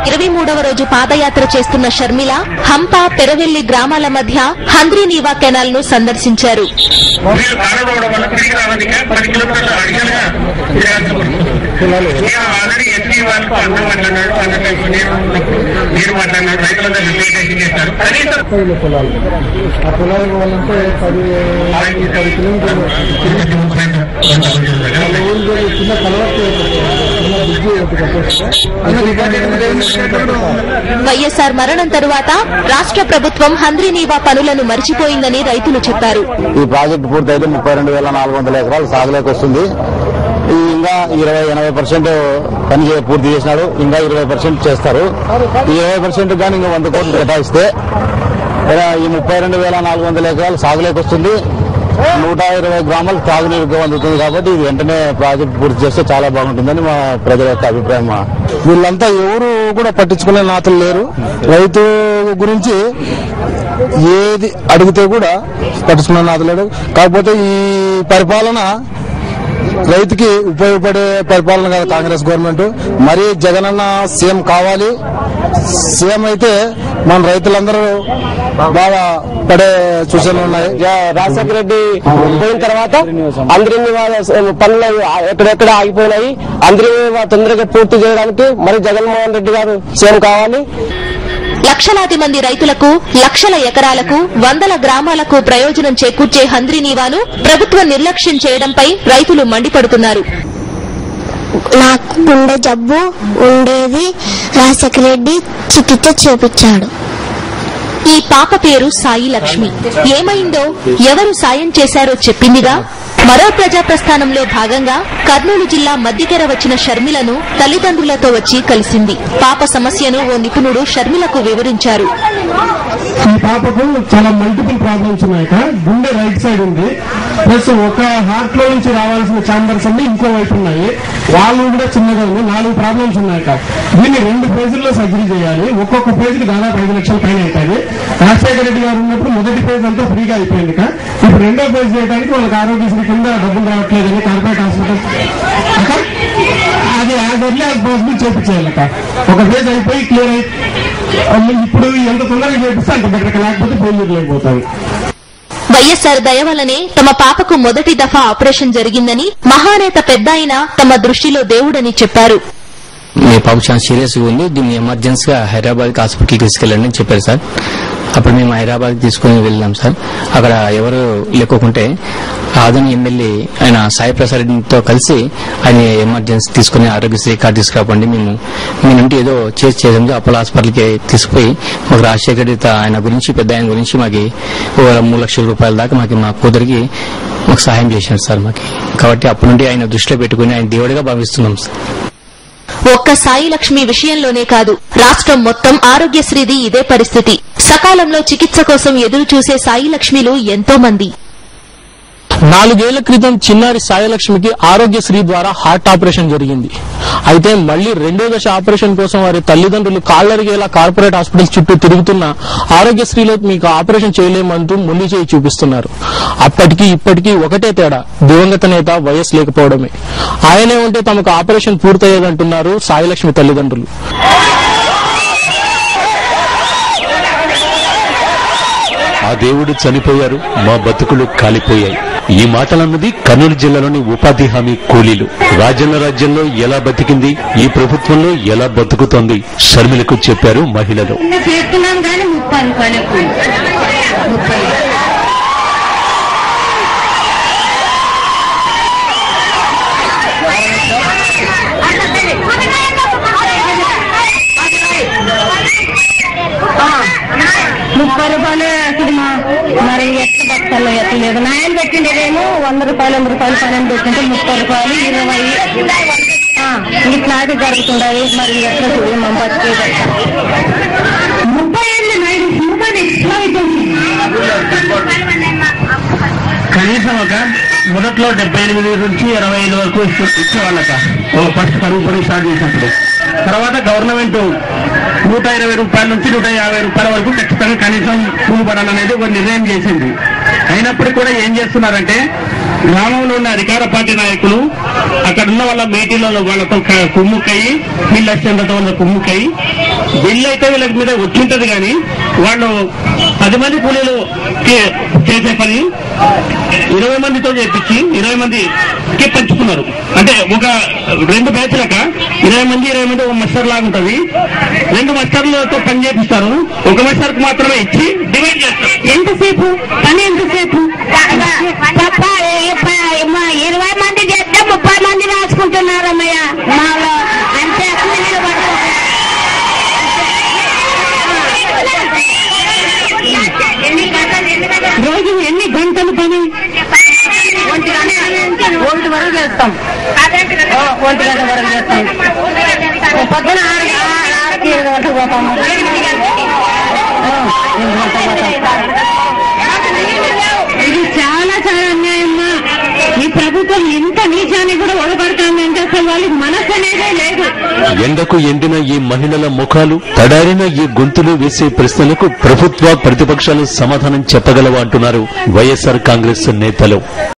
ఇరవై మూడవ రోజు పాదయాత్ర చేస్తున్న షర్మిల హంప పెరవెల్లి గ్రామాల మధ్య హంద్రీనీవా కెనాల్ ను సందర్శించారు నీరు కారడం వల్ల తిరిగి రావడానికి పది కిలోమీటర్లు అడిగలుగా ఆల్రెడీ ఎస్పీ వాళ్ళకు అందరూ మాట్లాడినాడు అందరికీ నీరు ఉన్నప్పుడు నీరు మాట్లాడినాడు రైతులందరూ రిప్రజెంటేషన్ చేశారు కనీసం ఐదు పొలాలు ఆ పొలాలు పోవాలంటే పది పది కిలోమీటర్లు వాళ్ళ ఊరిలో చిన్న కలవట్టు చిన్న బుద్ధి ఒకటి కట్టేస్తే వైఎస్ఆర్ మరణం తరువాత రాష్ట్ర ప్రభుత్వం హంద్రీనీవా పనులను మర్చిపోయిందని రైతులు చెప్పారు ఈ ప్రాజెక్టు పూర్తయితే ముప్పై రెండు వేల నాలుగు వందల ఎకరాలు సాగులోకి వస్తుంది ఈ ఇంకా ఇరవై ఎనభై పర్సెంట్ పని చే- పూర్తి చేసినాడు ఇంకా ఇరవై పర్సెంట్ చేస్తారు ఈ ఇరవై పర్సెంట్ కానీ ఇంకా వంద కోట్లు కేటాయిస్తే ఇలా ఈ ముప్పై రెండు వేల నాలుగు వందల ఎకరాలు సాగులోకి వస్తుంది నూట ఇరవై గ్రామాలు తాగునీరుగా అందుతుంది కాబట్టి ఇది వెంటనే ప్రాజెక్ట్ పూర్తి చేస్తే చాలా బాగుంటుందని మా ప్రజల యొక్క అభిప్రాయం మా వీళ్ళంతా ఎవరు కూడా పట్టించుకునే నాతలు లేరు రైతు గురించి ఏది అడిగితే కూడా పట్టించుకునే నాతలు లేడు కాకపోతే ఈ పరిపాలన రైతుకి ఉపయోగపడే పరిపాలన కాదు కాంగ్రెస్ గవర్నమెంట్ మరి జగనన్న సీఎం కావాలి సీఎం అయితే మన రైతులందరూ బాగా పడే సూచనలు ఉన్నాయి రాజశేఖర రెడ్డి పోయిన తర్వాత అందరినీ పనులు ఎక్కడెక్కడ ఆగిపోయినాయి అందరినీ తొందరగా పూర్తి చేయడానికి మరి జగన్మోహన్ రెడ్డి గారు సీఎం కావాలి లక్షలాది మంది రైతులకు లక్షల ఎకరాలకు వందల గ్రామాలకు ప్రయోజనం చేకూర్చే హంద్రీనీవాను ప్రభుత్వం నిర్లక్ష్యం చేయడంపై రైతులు మండిపడుతున్నారు నాకు గుండె జబ్బు ఉండేది రాజశేఖర రెడ్డి చికిత్స చేపించాడు ఈ పాప పేరు సాయి లక్ష్మి ఏమైందో ఎవరు సాయం చేశారో చెప్పిందిగా మరో ప్రజా ప్రస్థానంలో భాగంగా కర్నూలు జిల్లా మద్దికెర వచ్చిన షర్మిలను తల్లిదండ్రులతో వచ్చి కలిసింది పాప సమస్యను ఓ నిపుణుడు షర్మిలకు వివరించారు ఈ పాపకు చాలా మల్టిపుల్ ప్రాబ్లమ్స్ ఉన్నాయి అక్క. గుండె రైట్ సైడ్ ఉంది ప్లస్ ఒక హార్ట్ లో నుంచి రావాల్సిన ఛాంబర్స్ అన్ని ఇంకో వైపు ఉన్నాయి వాళ్ళు కూడా చిన్నగా ఉంది నాలుగు ప్రాబ్లమ్స్ ఉన్నాయి అక్క. దీన్ని రెండు ఫేజుల్లో సర్జరీ చేయాలి ఒక్కొక్క ఫేజ్ కి దాదాపు ఐదు లక్షల పైన అవుతుంది రాజశేఖర రెడ్డి గారు ఉన్నప్పుడు మొదటి ఫేజ్ అంతా ఫ్రీగా అయిపోయింది అక్క. ఇప్పుడు రెండో ఫేజ్ చేయడానికి వాళ్ళకి ఆరోగ్యశ్రీ కింద డబ్బులు రావట్లేదని కార్పొరేట్ హాస్పిటల్ అక్క, అది యాజ్ ఎర్లీ యాజ్ పాసిబుల్ చేపించేయాలట ఒక ఫేజ్ అయిపోయి క్లియర్ అయి అమ్మ ఇప్పుడు ఎంత తొందరగా చేపిస్తే అంత బెటర్ లేకపోతే ఫెయిల్యూర్ లేకపోతాయి వైఎస్సార్ దయ వల్లనే తమ పాపకు మొదటి దఫా ఆపరేషన్ జరిగిందని మహానేత పెద్దాయన తమ దృష్టిలో దేవుడని చెప్పారు మీ పాప చాలా సీరియస్ గా ఉంది దీన్ని ఎమర్జెన్సీగా హైదరాబాద్ హాస్పిటల్కి తీసుకెళ్ళండి అని చెప్పారు సార్ అప్పుడు మేము హైదరాబాద్ తీసుకుని వెళ్ళాం సార్ అక్కడ ఎవరు లేకోకుంటే ఆదోని ఎమ్మెల్యే ఆయన సాయి ప్రసాద్ రెడ్డితో కలిసి ఆయన ఎమర్జెన్సీ తీసుకుని ఆరోగ్యశ్రీ కార్డు తీసుకురాపండి మేము మీ నుండి ఏదో చేసి చేసాము అపోలో హాస్పిటల్కి తీసుకుపోయి మాకు రాజశేఖర రెడ్డి తా- ఆయన గురించి పెద్ద ఆయన గురించి మాకు ఓ మూడు లక్షల రూపాయల దాకా మాకు మా కూతురికి మాకు సహాయం చేశారు సార్ మాకు కాబట్టి అప్పటి నుండి ఆయన దృష్టిలో పెట్టుకుని ఆయన దేవుడిగా భావిస్తున్నాం సార్ ఒక్క సాయి లక్ష్మి విషయంలోనే కాదు రాష్ట్రం మొత్తం ఆరోగ్యశ్రీది ఇదే పరిస్థితి సకాలంలో చికిత్స కోసం ఎదురు చూసే సాయి లక్ష్మిలు ఎంతో మంది నాలుగేళ్ల క్రితం చిన్నారి సాయలక్ష్మికి ఆరోగ్యశ్రీ ద్వారా హార్ట్ ఆపరేషన్ జరిగింది అయితే మళ్లీ రెండో దశ ఆపరేషన్ కోసం వారి తల్లిదండ్రులు కాళ్లరిగేలా కార్పొరేట్ హాస్పిటల్ చుట్టూ తిరుగుతున్న ఆరోగ్యశ్రీలో మీకు ఆపరేషన్ చేయలేమంటూ మొండి చేయి చూపిస్తున్నారు అప్పటికి ఇప్పటికీ ఒకటే తేడా దివంగత నేత వైఎస్ లేకపోవడమే ఆయనే ఉంటే తమకు ఆపరేషన్ పూర్తయ్యేదంటున్నారు సాయిలక్ష్మి తల్లిదండ్రులు ఆ దేవుడు చనిపోయారు మా బతుకులు కాలిపోయాయి ఈ మాటలన్నది కర్నూలు జిల్లాలోని ఉపాధి హామీ కూలీలు రాజన్న రాజ్యంలో ఎలా బతికింది ఈ ప్రభుత్వంలో ఎలా బతుకుతోంది షర్మిలకు చెప్పారు మహిళలు చేస్తున్నాం కానీ ముప్పై రూపాయలు ముప్పై ముప్పై రూపాయలు అసలు మా మరి ఎట్లా బతకాలో ఎట్లా లేదు నాయన పెట్టిండేదేమో వంద రూపాయలు వంద రూపాయలు పన్నెండు పెట్టింటే ముప్పై రూపాయలు ఇరవై ఆ, ఇట్లాగే జరుగుతుండదు మరి ఎట్లా చూడు మా బతికేది ముప్పై ఏళ్ళు నాయుడు రూపాయలు ఎక్స్ట్రా అయిపోయింది కనీసం ఒక మొదట్లో డెబ్బై ఎనిమిది నుంచి ఇరవై ఐదు వరకు ఇచ్చే- ఇచ్చేవాళ్ళక ఓ ఫస్ట్ కరువు పని స్టార్ట్ చేసినప్పుడు తర్వాత గవర్నమెంట్ నూట ఇరవై రూపాయల నుంచి నూట యాభై రూపాయల వరకు ఖచ్చితంగా కనీసం కూలి పడాలనేది ఒక నిర్ణయం చేసింది అయినప్పటికీ కూడా ఏం చేస్తున్నారంటే గ్రామంలో ఉన్న అధికార పార్టీ నాయకులు అక్కడ ఉన్న వాళ్ళ మీటింగ్లలో వాళ్ళతో క- కుమ్ముక్కయి వీళ్ళ అత్యంతతో వాళ్ళ కుమ్ముక్కయి బిల్లు అయితే వీళ్ళకి మీద వచ్చింటది కానీ వాళ్ళు పది మంది కూలీలు కే- చేసే పని ఇరవై మందితో చేపించి ఇరవై మందికి పంచుకున్నారు అంటే ఒక రెండు బ్యాచ్లక ఇరవై మంది ఇరవై మంది ఒక మస్టర్ లాగా ఉంటది రెండు మస్టర్లతో పని చేపిస్తారు ఒక మస్టర్కి మాత్రమే ఇచ్చి డివైడ్ చేస్తారు ఎంతసేపు పని ఎంతసేపు ఇరవై మంది చేస్తే ముప్పై మంది రాసుకుంటున్నారు అమ్మయ్య మాలో అంతే కూలీలు పడుతున్నారు. రోజు ఎన్ని గంటలు పని ఒంటి గంట ఒంటి వరకు చేస్తాం ఓ, ఒంటి గంట వరకు చేస్తాం ఓ, పొద్దున ఆరు ఆరు- ఆరుకి ఏడు గంటలకు పోతాము ఓ, ఎనిమిది గంటలకు పోతాం. ఇది చాలా చాలా అన్యాయమ్మా ఈ ప్రభుత్వం ఇంత నీచాన్ని కూడా ఒడగడుతుందంటే అసలు వాళ్ళకి మనసు అనేదే లేదు ఎండకు ఎండిన ఈ మహిళల ముఖాలు తడారిన ఈ గొంతులు వేసే ప్రశ్నలకు ప్రభుత్వ ప్రతిపక్షాలు సమాధానం చెప్పగలవా అంటున్నారు వైఎస్ఆర్ కాంగ్రెస్ నేతలు